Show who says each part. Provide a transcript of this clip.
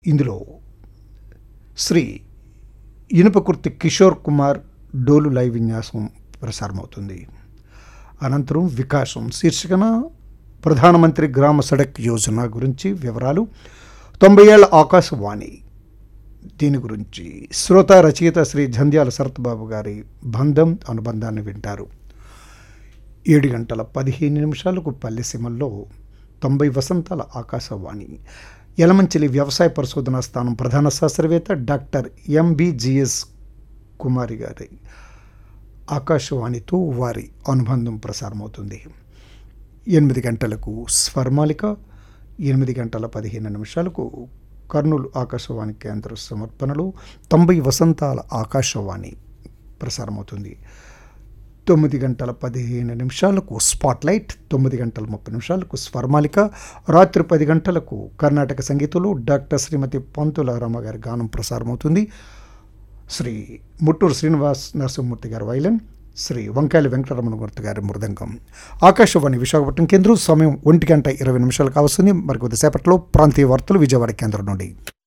Speaker 1: ఇందులో శ్రీ ఇనుపకుర్తి కిషోర్ కుమార్ డోలు లైవ్ విన్యాసం ప్రసారమవుతుంది అనంతరం వికాసం శీర్షికన ప్రధానమంత్రి గ్రామ సడక్ యోజన గురించి వివరాలు తొంభై ఏళ్ల ఆకాశవాణి దీని గురించి శ్రోత రచయిత శ్రీ జంధ్యాల శరత్బాబు గారి బంధం అనుబంధాన్ని వింటారు ఏడు గంటల పదిహేను నిమిషాలకు పల్లెసీమల్లో తొంభై వసంతాల ఆకాశవాణి యలమంచిలి వ్యవసాయ పరిశోధనా స్థానం ప్రధాన శాస్త్రవేత్త డాక్టర్ ఎంబిజిఎస్ కుమారి గారి ఆకాశవాణితో వారి అనుబంధం ప్రసారమవుతుంది ఎనిమిది గంటలకు స్వర్మాలిక ఎనిమిది గంటల పదిహేను నిమిషాలకు కర్నూలు ఆకాశవాణి కేంద్ర సమర్పణలో తొంభై వసంతాల ఆకాశవాణి ప్రసారమవుతుంది తొమ్మిది గంటల పదిహేను నిమిషాలకు స్పాట్లైట్ తొమ్మిది గంటల ముప్పై నిమిషాలకు స్వర్మాలిక రాత్రి పది గంటలకు కర్ణాటక సంగీతంలో డాక్టర్ శ్రీమతి పంతుల రామ గారి గానం ప్రసారమవుతుంది శ్రీ ముట్టూరు శ్రీనివాస్ నరసింహమూర్తి గారి వైలన్ శ్రీ వంకాయల వెంకటరమణమూర్తి గారి మృదంగం ఆకాశవాణి విశాఖపట్నం కేంద్రం సమయం ఒంటి గంట ఇరవై నిమిషాలు కావస్తుంది మరి కొద్దిసేపట్లో ప్రాంతీయ వార్తలు విజయవాడ కేంద్రం నుండి